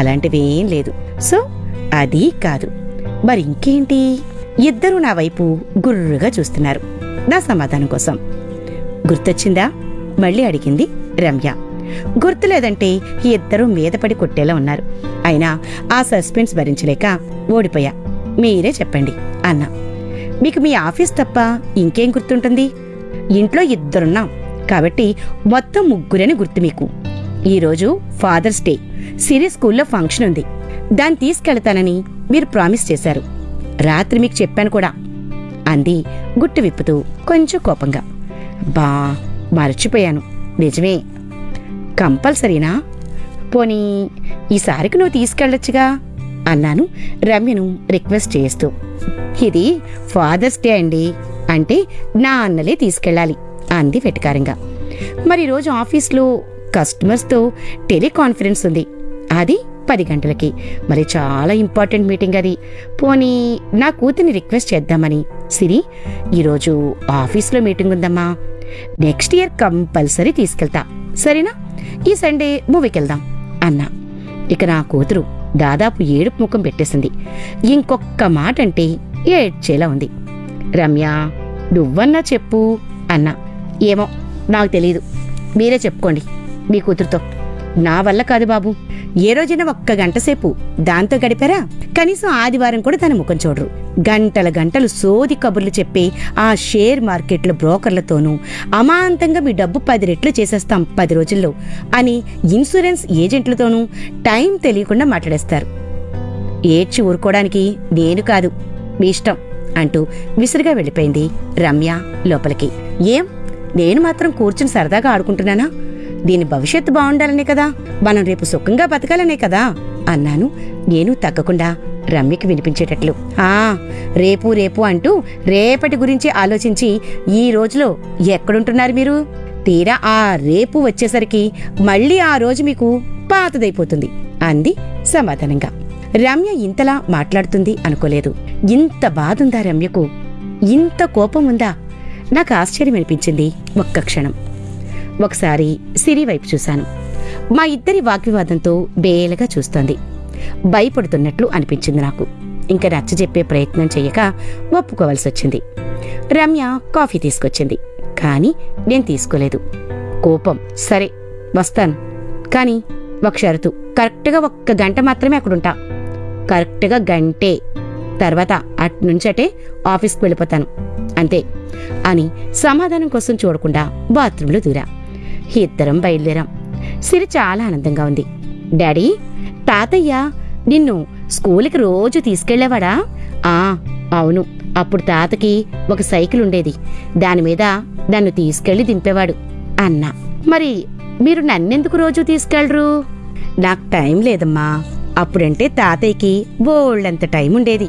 అలాంటివేం లేదు సో అది కాదు మరి ఇంకేంటి ఇద్దరూ నా వైపు గుర్రుగా చూస్తున్నారు నా సమాధానం కోసం గుర్తొచ్చిందా మళ్ళీ అడిగింది రమ్య గుర్తులేదంటే ఇద్దరూ మీద పడి కొట్టేలా ఉన్నారు అయినా ఆ సస్పెన్స్ భరించలేక ఓడిపోయా మీరే చెప్పండి అన్నా మీకు మీ ఆఫీస్ తప్ప ఇంకేం గుర్తుంటుంది ఇంట్లో ఇద్దరున్నాం కాబట్టి మొత్తం ముగ్గురని గుర్తు మీకు ఈరోజు ఫాదర్స్ డే సిరి స్కూల్లో ఫంక్షన్ ఉంది దాన్ని తీసుకెళ్తానని మీరు ప్రామిస్ చేశారు రాత్రి మీకు చెప్పాను కూడా అంది గుట్టు విప్పుతూ కొంచెం కోపంగా బా మర్చిపోయాను నిజమే కంపల్సరీనా పోనీ ఈసారికి నువ్వు తీసుకెళ్ళొచ్చుగా అన్నాను రమ్యను రిక్వెస్ట్ చేస్తూ ఇది ఫాదర్స్ డే అండి అంటే నా అన్నలే తీసుకెళ్ళాలి అంది వెటకారంగా మరి రోజు ఆఫీస్లో కస్టమర్స్తో టెలికాన్ఫరెన్స్ ఉంది అది పది గంటలకి మరి చాలా ఇంపార్టెంట్ మీటింగ్ అది పోనీ నా కూతుర్ని రిక్వెస్ట్ చేద్దామని సిరి ఈరోజు ఆఫీస్లో మీటింగ్ ఉందమ్మా నెక్స్ట్ ఇయర్ కంపల్సరీ తీసుకెళ్తా సరేనా ఈ సండే మూవీకి వెళ్దాం అన్నా ఇక నా కూతురు దాదాపు ఏడుపు ముఖం పెట్టేసింది ఇంకొక్క మాట అంటే ఏడ్చేలా ఉంది రమ్య నువ్వన్నా చెప్పు అన్నా ఏమో నాకు తెలియదు మీరే చెప్పుకోండి మీ కూతురుతో నా వల్ల కాదు బాబు ఏ రోజైనా ఒక్క గంట సేపు దాంతో గడిపారా కనీసం ఆదివారం కూడా తన ముఖం చూడరు గంటల గంటలు సోది కబుర్లు చెప్పి ఆ షేర్ మార్కెట్ల బ్రోకర్లతోనూ అమాంతంగా మీ డబ్బు పది రెట్లు చేసేస్తాం పది రోజుల్లో అని ఇన్సూరెన్స్ ఏజెంట్లతోనూ టైం తెలియకుండా మాట్లాడేస్తారు ఏడ్చి ఊరుకోవడానికి నేను కాదు మీ ఇష్టం అంటూ విసురుగా వెళ్ళిపోయింది రమ్య లోపలికి ఏం నేను మాత్రం కూర్చుని సరదాగా ఆడుకుంటున్నానా దీని భవిష్యత్తు బాగుండాలనే కదా మనం రేపు సుఖంగా బతకాలనే కదా అన్నాను నేను తగ్గకుండా రమ్యకి వినిపించేటట్లు ఆ రేపు రేపు అంటూ రేపటి గురించి ఆలోచించి ఈ రోజులో ఎక్కడుంటున్నారు మీరు తీరా ఆ రేపు వచ్చేసరికి మళ్ళీ ఆ రోజు మీకు పాతదైపోతుంది అంది సమాధానంగా రమ్య ఇంతలా మాట్లాడుతుంది అనుకోలేదు ఇంత బాధుందా రమ్యకు ఇంత కోపం ఉందా నాకు ఆశ్చర్యం అనిపించింది ఒక్క క్షణం ఒకసారి సిరి వైపు చూశాను మా ఇద్దరి వాగ్వివాదంతో బేలగా చూస్తోంది భయపడుతున్నట్లు అనిపించింది నాకు ఇంకా నచ్చజెప్పే ప్రయత్నం చెయ్యక ఒప్పుకోవాల్సి వచ్చింది రమ్య కాఫీ తీసుకొచ్చింది కానీ నేను తీసుకోలేదు కోపం సరే వస్తాను కానీ ఒక షరతు కరెక్ట్గా ఒక్క గంట మాత్రమే అక్కడుంటా కరెక్ట్గా గంటే తర్వాత అట్నుంచటే ఆఫీస్కి వెళ్ళిపోతాను అంతే అని సమాధానం కోసం చూడకుండా బాత్రూంలో దూరా ఇద్దరం బయలుదేరాం సిరి చాలా ఆనందంగా ఉంది డాడీ తాతయ్య నిన్ను స్కూల్కి రోజు తీసుకెళ్లేవాడా ఆ అవును అప్పుడు తాతకి ఒక సైకిల్ ఉండేది దాని మీద నన్ను తీసుకెళ్లి దింపేవాడు అన్నా మరి మీరు నన్నెందుకు రోజు తీసుకెళ్లరు నాకు టైం లేదమ్మా అప్పుడంటే తాతయ్యకి బోళ్ళంత టైం ఉండేది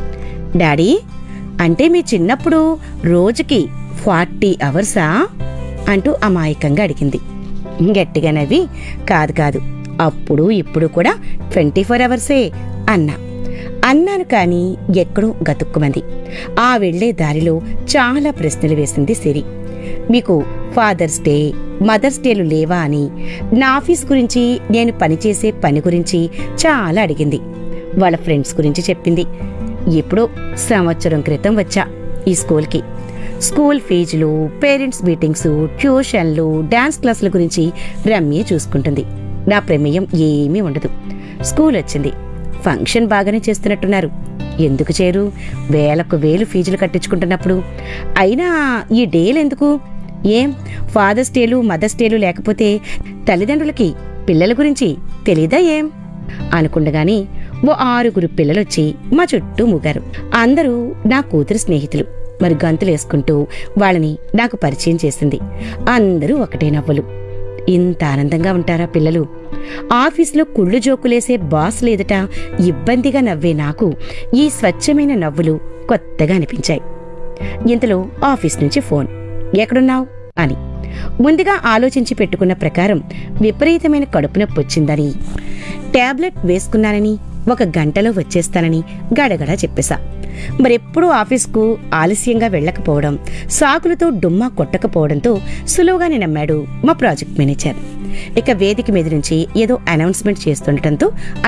డాడీ అంటే మీ చిన్నప్పుడు రోజుకి ఫార్టీ అవర్సా అంటూ అమాయకంగా అడిగింది గట్టిగా నవ్వి కాదు కాదు అప్పుడు ఇప్పుడు కూడా ట్వంటీ ఫోర్ అవర్సే అన్నా అన్నాను కానీ ఎక్కడో గతుక్కుమంది ఆ వెళ్లే దారిలో చాలా ప్రశ్నలు వేసింది సిరి మీకు ఫాదర్స్ డే మదర్స్ డేలు లేవా అని నా ఆఫీస్ గురించి నేను పనిచేసే పని గురించి చాలా అడిగింది వాళ్ళ ఫ్రెండ్స్ గురించి చెప్పింది ఎప్పుడో సంవత్సరం క్రితం వచ్చా ఈ స్కూల్కి స్కూల్ ఫీజులు పేరెంట్స్ మీటింగ్స్ ట్యూషన్లు డాన్స్ క్లాసుల గురించి రమ్య చూసుకుంటుంది నా ప్రమేయం ఏమీ ఉండదు స్కూల్ వచ్చింది ఫంక్షన్ బాగానే చేస్తున్నట్టున్నారు ఎందుకు చేరు వేలకు వేలు ఫీజులు కట్టించుకుంటున్నప్పుడు అయినా ఈ డేలు ఎందుకు ఏం ఫాదర్స్ డేలు మదర్స్ డేలు లేకపోతే తల్లిదండ్రులకి పిల్లల గురించి తెలీదా ఏం అనుకుండగాని ఓ ఆరుగురు పిల్లలొచ్చి మా చుట్టూ మూగారు అందరూ నా కూతురు స్నేహితులు మరి గంతులేసుకుంటూ వాళ్ళని నాకు పరిచయం చేసింది అందరూ ఒకటే నవ్వులు ఇంత ఆనందంగా ఉంటారా పిల్లలు ఆఫీసులో కుళ్ళు జోకులేసే బాస్ లేదట ఇబ్బందిగా నవ్వే నాకు ఈ స్వచ్ఛమైన నవ్వులు కొత్తగా అనిపించాయి ఇంతలో ఆఫీస్ నుంచి ఫోన్ ఎక్కడున్నావు అని ముందుగా ఆలోచించి పెట్టుకున్న ప్రకారం విపరీతమైన కడుపు నొప్పి వచ్చిందని టాబ్లెట్ వేసుకున్నానని ఒక గంటలో వచ్చేస్తానని గడగడ చెప్పేశా మరెప్పుడూ ఆఫీస్కు ఆలస్యంగా వెళ్ళకపోవడం సాకులతో డుమ్మా కొట్టకపోవడంతో సులువుగానే నమ్మాడు మా ప్రాజెక్ట్ మేనేజర్ ఇక వేదిక మీద నుంచి ఏదో అనౌన్స్మెంట్ చేస్తుండటంతో